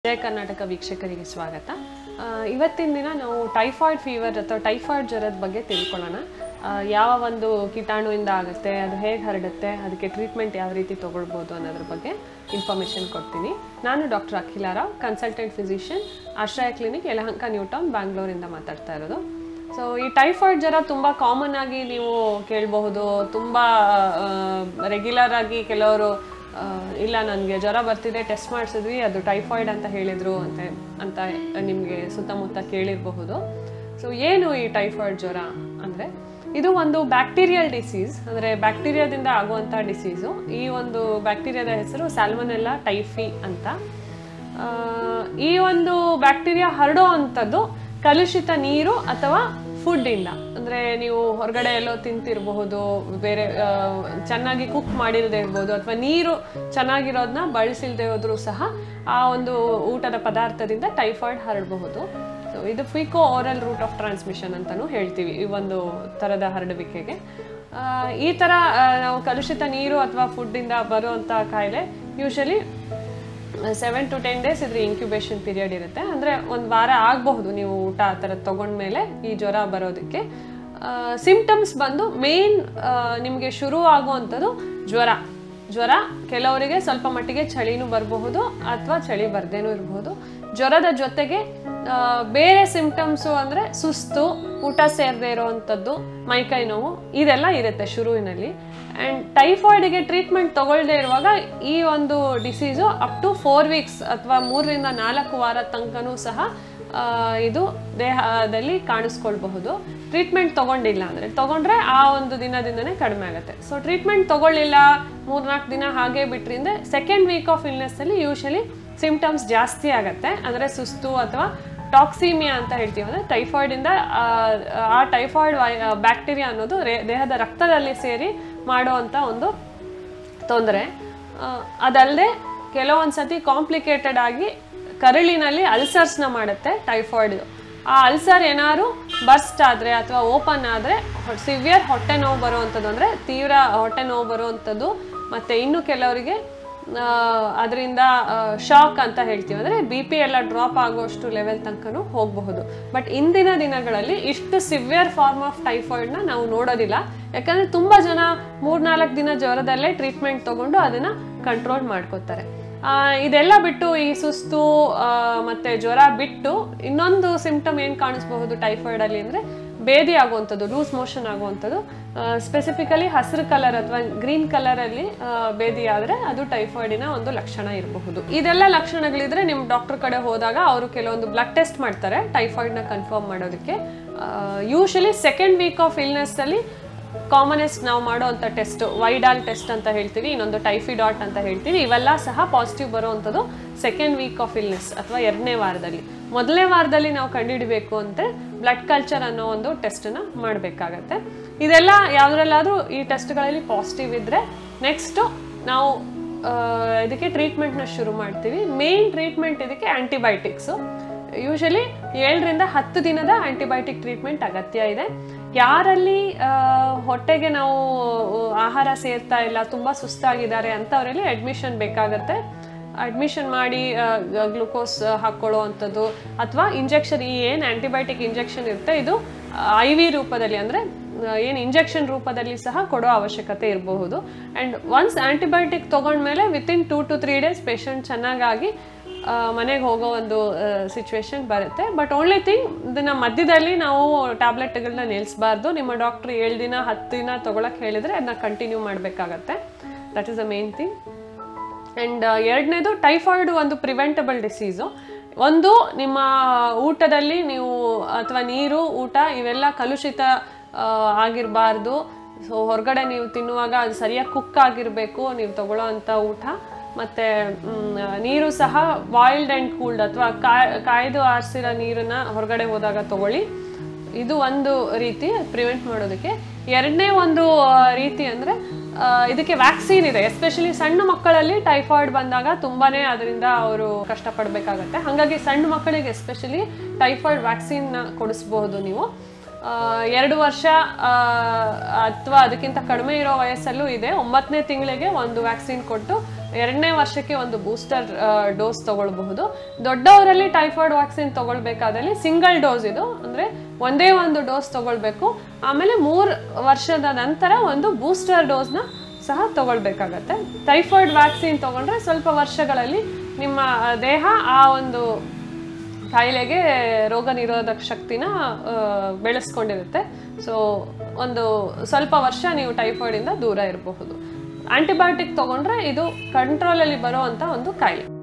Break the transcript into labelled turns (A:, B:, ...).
A: ಜಯ ಕರ್ನಾಟಕ ವೀಕ್ಷಕರಿಗೆ ಸ್ವಾಗತ ಆ, ಇವತ್ತಿನ ದಿನ ನಾವು ಟೈಫಾಯ್ಡ್ ಫೀವರ್ ಅಥವಾ ಟೈಫಾಯ್ಡ್ ಜ್ವರದ ಬಗ್ಗೆ ತಿಳ್ಕೊಳ್ಳೋಣ ಆ, ಯಾವ ಒಂದು ಕೀಟಾಣುವಿಂದ ಆಗುತ್ತೆ ಅದು ಹೇಗೆ ಹರಡುತ್ತೆ ಅದಕ್ಕೆ ಟ್ರೀಟ್ಮೆಂಟ್ ಯಾವ ರೀತಿ ತಗೊಳ್ಬೋದು ಅನ್ನೋದ್ರ ಬಗ್ಗೆ ಇನ್ಫಾರ್ಮೇಷನ್ ಕೊಡ್ತೀನಿ ನಾನು doctor Akhila Rao consultant physician Ashraya clinic Yelahanka new town ಬ್ಯಾಂಗ್ಳೂರಿಂದ ಮಾತಾಡ್ತಾ ಇರೋದು ಸೊ ಈ ಟೈಫಾಯ್ಡ್ ಜ್ವರ ತುಂಬ ಕಾಮನ್ ಆಗಿ ನೀವು ಕೇಳಬಹುದು ತುಂಬ ರೆಗ್ಯುಲರ್ ಆಗಿ ಕೆಲವರು ಆ, ಇಲ್ಲ ನನಗೆ ಜ್ವರ ಬರ್ತಿದೆ ಟೆಸ್ಟ್ ಮಾಡಿಸಿದ್ವಿ ಅದು ಟೈಫಾಯ್ಡ್ ಅಂತ ಹೇಳಿದರು ಅಂತ ಅಂತ ನಿಮಗೆ ಸುತ್ತಮುತ್ತ ಕೇಳಿರಬಹುದು ಸೊ ಏನು ಈ ಟೈಫಾಯ್ಡ್ ಜ್ವರ ಅಂದರೆ ಇದು ಒಂದು ಬ್ಯಾಕ್ಟೀರಿಯಲ್ ಡಿಸೀಸ್ ಅಂದರೆ ಬ್ಯಾಕ್ಟೀರಿಯಾದಿಂದ ಆಗುವಂಥ ಡಿಸೀಸು ಈ ಒಂದು ಬ್ಯಾಕ್ಟೀರಿಯಾದ ಹೆಸರು ಸ್ಯಾಲ್ಮನೆಲ್ಲ ಟೈಫಿ ಅಂತ ಆ, ಈ ಒಂದು ಬ್ಯಾಕ್ಟೀರಿಯಾ ಹರಡೋ ಅಂಥದ್ದು ಕಲುಷಿತ ನೀರು ಅಥವಾ ಫುಡ್ಡಿಂದ ಅಂದರೆ ನೀವು ಹೊರಗಡೆ ಎಲ್ಲೋ ತಿಂತಿರಬಹುದು ಬೇರೆ ಆ, ಚೆನ್ನಾಗಿ ಕುಕ್ ಮಾಡಿರದೇ ಇರ್ಬೋದು ಅಥವಾ ನೀರು ಚೆನ್ನಾಗಿರೋದನ್ನ ಬಳಸಿಲ್ದೇ ಹೋದ್ರೂ ಸಹ ಆ ಒಂದು ಊಟದ ಪದಾರ್ಥದಿಂದ ಟೈಫಾಯ್ಡ್ ಹರಡಬಹುದು ಸೊ ಇದು faeco oral route of transmission ಅಂತಲೂ ಹೇಳ್ತೀವಿ ಈ ಒಂದು ಥರದ ಹರಡುವಿಕೆಗೆ ಆ, ಈ ಥರ ಆ, ನಾವು ಕಲುಷಿತ ನೀರು ಅಥವಾ ಫುಡ್ಡಿಂದ ಬರುವಂಥ ಕಾಯಿಲೆ usually seven to ten days ಇದ್ರ ಇನ್ಕ್ಯುಬೇಷನ್ ಪೀರಿಯಡ್ ಇರುತ್ತೆ ಅಂದರೆ ಒಂದು ವಾರ ಆಗಬಹುದು ನೀವು ಊಟ ಆ ಥರದ್ದು ತೊಗೊಂಡ್ಮೇಲೆ ಈ ಜ್ವರ ಬರೋದಕ್ಕೆ ಸಿಂಪ್ಟಮ್ಸ್ ಬಂದು ಮೇನ್ ನಿಮಗೆ ಶುರು ಆಗುವಂಥದ್ದು ಜ್ವರ ಜ್ವರ ಕೆಲವರಿಗೆ ಸ್ವಲ್ಪ ಮಟ್ಟಿಗೆ ಚಳಿನೂ ಬರಬಹುದು ಅಥವಾ ಚಳಿ ಬರ್ದೇನೂ ಇರಬಹುದು ಜ್ವರದ ಜೊತೆಗೆ ಆ, ಬೇರೆ ಸಿಂಪ್ಟಮ್ಸು ಅಂದರೆ ಸುಸ್ತು ಊಟ ಸೇರದೆ ಇರೋವಂಥದ್ದು ಮೈಕೈ ನೋವು ಇದೆಲ್ಲ ಇರುತ್ತೆ ಶುರುವಿನಲ್ಲಿ ಆ್ಯಂಡ್ ಟೈಫಾಯ್ಡಿಗೆ ಟ್ರೀಟ್ಮೆಂಟ್ ತಗೊಳ್ಳದೆ ಇರುವಾಗ ಈ ಒಂದು disease up to four weeks ಅಥವಾ ಮೂರರಿಂದ ನಾಲ್ಕು ವಾರ ತನಕನೂ ಸಹ ಆ, ಇದು ದೇಹದಲ್ಲಿ ಕಾಣಿಸ್ಕೊಳ್ಬಹುದು ಟ್ರೀಟ್ಮೆಂಟ್ ತಗೊಂಡಿಲ್ಲ ಅಂದರೆ ತಗೊಂಡ್ರೆ ಆ ಒಂದು ದಿನದಿಂದನೇ ಕಡಿಮೆ ಆಗುತ್ತೆ ಸೊ ಟ್ರೀಟ್ಮೆಂಟ್ ತಗೊಳ್ಳಿಲ್ಲ ಮೂರ್ನಾಲ್ಕು ದಿನ ಹಾಗೆ ಬಿಟ್ರಿಂದ ಸೆಕೆಂಡ್ ವೀಕ್ ಆಫ್ ಇಲ್ನೆಸ್ಸಲ್ಲಿ ಯೂಶಲಿ ಸಿಂಪ್ಟಮ್ಸ್ ಜಾಸ್ತಿ ಆಗುತ್ತೆ ಅಂದರೆ ಸುಸ್ತು ಅಥವಾ ಟಾಕ್ಸಿಮಿಯಾ ಅಂತ ಹೇಳ್ತೀವಿ ಅಂದರೆ ಟೈಫಾಯ್ಡಿಂದ ಆ, ಆ ಟೈಫಾಯ್ಡ್ ಬ್ಯಾಕ್ಟೀರಿಯಾ ಅನ್ನೋದು ರೇ- ದೇಹದ ರಕ್ತದಲ್ಲಿ ಸೇರಿ ಮಾಡುವಂಥ ಒಂದು ತೊಂದರೆ ಅದಲ್ಲದೆ ಕೆಲವೊಂದು ಸತಿ ಕಾಂಪ್ಲಿಕೇಟೆಡ್ ಆಗಿ ಕರಳಿನಲ್ಲಿ ಅಲ್ಸರ್ಸ್ನ ಮಾಡುತ್ತೆ ಟೈಫಾಯ್ಡ್ ಆ ಅಲ್ಸರ್ ಏನಾದ್ರು ಬರ್ಸ್ಟ್ ಆದರೆ ಅಥವಾ ಓಪನ್ ಆದರೆ ಸಿವಿಯರ್ ಹೊಟ್ಟೆ ನೋವು ಬರುವಂಥದ್ದು ಅಂದರೆ ತೀವ್ರ ಹೊಟ್ಟೆ ನೋವು ಬರುವಂಥದ್ದು ಮತ್ತು ಇನ್ನು ಕೆಲವರಿಗೆ ಅದರಿಂದ ಶಾಕ್ ಅಂತ ಹೇಳ್ತೀವಿ ಅಂದರೆ ಬಿ ಪಿ ಎಲ್ಲ ಡ್ರಾಪ್ ಆಗುವಷ್ಟು ಲೆವೆಲ್ ತನಕನೂ ಹೋಗಬಹುದು ಬಟ್ ಇಂದಿನ ದಿನಗಳಲ್ಲಿ ಇಷ್ಟು ಸಿವಿಯರ್ ಫಾರ್ಮ್ ಆಫ್ ಟೈಫಾಯ್ಡ್ನ ನಾವು ನೋಡೋದಿಲ್ಲ ಯಾಕಂದರೆ ತುಂಬ ಜನ ಮೂರ್ನಾಲ್ಕು ದಿನ ಜ್ವರದಲ್ಲೇ ಟ್ರೀಟ್ಮೆಂಟ್ ತಗೊಂಡು ಅದನ್ನು ಕಂಟ್ರೋಲ್ ಮಾಡ್ಕೋತಾರೆ ಆ, ಇದೆಲ್ಲ ಬಿಟ್ಟು ಈ ಸುಸ್ತು ಆ, ಮತ್ತೆ ಜ್ವರ ಬಿಟ್ಟು ಇನ್ನೊಂದು ಸಿಂಪ್ಟಮ್ ಏನು ಕಾಣಿಸ್ಬಹುದು ಟೈಫಾಯ್ಡಲ್ಲಿ ಅಂದರೆ ಬೇದಿ ಆಗುವಂಥದ್ದು ಲೂಸ್ ಮೋಷನ್ ಆಗುವಂಥದ್ದು ಸ್ಪೆಸಿಫಿಕಲಿ ಹಸಿರು ಕಲರ್ ಅಥವಾ ಗ್ರೀನ್ ಕಲರಲ್ಲಿ ಬೇದಿ ಆದರೆ ಅದು ಟೈಫಾಯ್ಡಿನ ಒಂದು ಲಕ್ಷಣ ಇರಬಹುದು ಇದೆಲ್ಲ ಲಕ್ಷಣಗಳಿದ್ರೆ ನಿಮ್ಮ ಡಾಕ್ಟರ್ ಕಡೆ ಹೋದಾಗ ಅವರು ಕೆಲವೊಂದು ಬ್ಲಡ್ ಟೆಸ್ಟ್ ಮಾಡ್ತಾರೆ ಟೈಫಾಯ್ಡ್ನ ಕನ್ಫರ್ಮ್ ಮಾಡೋದಕ್ಕೆ ಯೂಶಲಿ ಸೆಕೆಂಡ್ ವೀಕ್ ಆಫ್ ಇಲ್ನೆಸ್ಸಲ್ಲಿ ಕಾಮನೆಸ್ಟ್ ನಾವು ಮಾಡೋವಂಥ ಟೆಸ್ಟ್ ವೈಡಾಲ್ ಟೆಸ್ಟ್ ಅಂತ ಹೇಳ್ತೀವಿ ಇನ್ನೊಂದು ಟೈಫಿಡಾಟ್ ಅಂತ ಹೇಳ್ತೀವಿ ಇವೆಲ್ಲ ಸಹ ಪಾಸಿಟಿವ್ ಬರುವಂಥದ್ದು ಸೆಕೆಂಡ್ ವೀಕ್ ಆಫ್ ಇಲ್ನೆಸ್ ಅಥವಾ ಎರಡನೇ ವಾರದಲ್ಲಿ ಮೊದಲನೇ ವಾರದಲ್ಲಿ ನಾವು ಕಂಡುಹಿಡಬೇಕು ಅಂದರೆ ಬ್ಲಡ್ ಕಲ್ಚರ್ ಅನ್ನೋ ಒಂದು ಟೆಸ್ಟನ್ನು ಮಾಡಬೇಕಾಗತ್ತೆ ಇದೆಲ್ಲ ಯಾವುದ್ರಲ್ಲಾದರೂ ಈ ಟೆಸ್ಟ್ಗಳಲ್ಲಿ ಪಾಸಿಟಿವ್ ಇದ್ದರೆ ನೆಕ್ಸ್ಟು ನಾವು ಆ, ಇದಕ್ಕೆ ಟ್ರೀಟ್ಮೆಂಟ್ನ ಶುರು ಮಾಡ್ತೀವಿ ಮೇನ್ ಟ್ರೀಟ್ಮೆಂಟ್ ಇದಕ್ಕೆ ಆ್ಯಂಟಿಬಯೋಟಿಕ್ಸು ಯೂಶಲಿ ಏಳರಿಂದ ಹತ್ತು ದಿನದ ಆಂಟಿಬಯೋಟಿಕ್ ಟ್ರೀಟ್ಮೆಂಟ್ ಅಗತ್ಯ ಇದೆ ಯಾರಲ್ಲಿ ಆ, ಹೊಟ್ಟೆಗೆ ನಾವು ಆಹಾರ ಸೇರ್ತಾ ಇಲ್ಲ ತುಂಬ ಸುಸ್ತಾಗಿದ್ದಾರೆ ಅಂಥವರಲ್ಲಿ ಅಡ್ಮಿಷನ್ ಬೇಕಾಗತ್ತೆ ಅಡ್ಮಿಷನ್ ಮಾಡಿ ಗ್ಲುಕೋಸ್ ಹಾಕ್ಕೊಳ್ಳೋ ಅಂಥದ್ದು ಅಥವಾ ಇಂಜೆಕ್ಷನ್ ಈ ಏನು ಆಂಟಿಬಯೋಟಿಕ್ ಇಂಜೆಕ್ಷನ್ ಇರುತ್ತೆ ಇದು ಐ ವಿ ರೂಪದಲ್ಲಿ ಅಂದರೆ ಏನು ಇಂಜೆಕ್ಷನ್ ರೂಪದಲ್ಲಿ ಸಹ ಕೊಡೋ ಅವಶ್ಯಕತೆ ಇರಬಹುದು ಆ್ಯಂಡ್ ಒನ್ಸ್ ಆಂಟಿಬಯೋಟಿಕ್ ತೊಗೊಂಡ್ಮೇಲೆ within two to three days patient ಚೆನ್ನಾಗಾಗಿ ಮನೆಗೆ ಹೋಗೋ ಒಂದು ಸಿಚುವೇಶನ್ ಬರುತ್ತೆ ಬಟ್ ಓನ್ಲಿ ಥಿಂಗ್ ಇದನ್ನ ಮಧ್ಯದಲ್ಲಿ ನಾವು ಟ್ಯಾಬ್ಲೆಟ್ಗಳನ್ನ ನಿಲ್ಲಿಸಬಾರ್ದು ನಿಮ್ಮ ಡಾಕ್ಟ್ರ್ ಏಳು ದಿನ ಹತ್ತು ದಿನ ತೊಗೊಳಕ್ಕೆ ಹೇಳಿದರೆ ಅದನ್ನ ಕಂಟಿನ್ಯೂ ಮಾಡಬೇಕಾಗತ್ತೆ that is a main thing and ಎರಡನೇದು ಟೈಫಾಯ್ಡ್ ಒಂದು ಪ್ರಿವೆಂಟಬಲ್ ಡಿಸೀಸು ಒಂದು ನಿಮ್ಮ ಊಟದಲ್ಲಿ ನೀವು ಅಥವಾ ನೀರು ಊಟ ಇವೆಲ್ಲ ಕಲುಷಿತ ಆಗಿರಬಾರ್ದು ಸೊ ಹೊರಗಡೆ ನೀವು ತಿನ್ನುವಾಗ ಅದು ಸರಿಯಾಗಿ ಕುಕ್ ಆಗಿರಬೇಕು ನೀವು ತಗೊಳ್ಳೋ ಅಂಥ ಊಟ ಮತ್ತು ನೀರು ಸಹ ಬಾಯ್ಲ್ಡ್ ಆ್ಯಂಡ್ ಕೂಲ್ಡ್ ಅಥವಾ ಕಾಯ್ದು ಆರಿಸಿರೋ ನೀರನ್ನು ಹೊರಗಡೆ ಹೋದಾಗ ತಗೊಳ್ಳಿ ಇದು ಒಂದು ರೀತಿ ಪ್ರಿವೆಂಟ್ ಮಾಡೋದಕ್ಕೆ ಎರಡನೇ ಒಂದು ಆ, ರೀತಿ ಅಂದರೆ ಇದಕ್ಕೆ ವ್ಯಾಕ್ಸಿನ್ ಇದೆ ಎಸ್ಪೆಷಲಿ ಸಣ್ಣ ಮಕ್ಕಳಲ್ಲಿ ಟೈಫಾಯ್ಡ್ ಬಂದಾಗ ತುಂಬಾನೇ ಅದರಿಂದ ಅವರು ಕಷ್ಟಪಡಬೇಕಾಗತ್ತೆ ಹಾಗಾಗಿ ಸಣ್ಣ ಮಕ್ಕಳಿಗೆ ಎಸ್ಪೆಷಲಿ ಟೈಫಾಯ್ಡ್ ವ್ಯಾಕ್ಸಿನ್ನ ಕೊಡಿಸ್ಬಹುದು ನೀವು ಆ, ಎರಡು ವರ್ಷ ಅಥವಾ ಅದಕ್ಕಿಂತ ಕಡಿಮೆ ಇರೋ ವಯಸ್ಸಲ್ಲೂ ಇದೆ ಒಂಬತ್ತನೇ ತಿಂಗಳಿಗೆ ಒಂದು ವ್ಯಾಕ್ಸಿನ್ ಕೊಟ್ಟು ಎರಡನೇ ವರ್ಷಕ್ಕೆ ಒಂದು ಬೂಸ್ಟರ್ ಡೋಸ್ ತಗೊಳ್ಬಹುದು ದೊಡ್ಡವರಲ್ಲಿ ಟೈಫಾಯ್ಡ್ ವ್ಯಾಕ್ಸಿನ್ ತಗೊಳ್ಬೇಕಾದಲ್ಲಿ ಸಿಂಗಲ್ ಡೋಸ್ ಇದು ಅಂದರೆ ಒಂದೇ ಒಂದು ಡೋಸ್ ತಗೊಳ್ಬೇಕು ಆಮೇಲೆ ಮೂರು ವರ್ಷದ ನಂತರ ಒಂದು ಬೂಸ್ಟರ್ ಡೋಸ್ನ ಸಹ ತಗೊಳ್ಬೇಕಾಗತ್ತೆ ಟೈಫಾಯ್ಡ್ ವ್ಯಾಕ್ಸಿನ್ ತಗೊಂಡ್ರೆ ಸ್ವಲ್ಪ ವರ್ಷಗಳಲ್ಲಿ ನಿಮ್ಮ ದೇಹ ಆ ಒಂದು ಕಾಯಿಲೆಗೆ ರೋಗ ನಿರೋಧಕ ಶಕ್ತಿನ ಆ, ಬೆಳೆಸ್ಕೊಂಡಿರುತ್ತೆ ಸೊ ಒಂದು ಸ್ವಲ್ಪ ವರ್ಷ ನೀವು ಟೈಫಾಯ್ಡಿಂದ ದೂರ ಇರಬಹುದು ಆಂಟಿಬಯೋಟಿಕ್ ತಗೊಂಡ್ರೆ ಇದು ಕಂಟ್ರೋಲಲ್ಲಿ ಬರೋ ಅಂತ ಒಂದು ಕಾಯಿಲೆ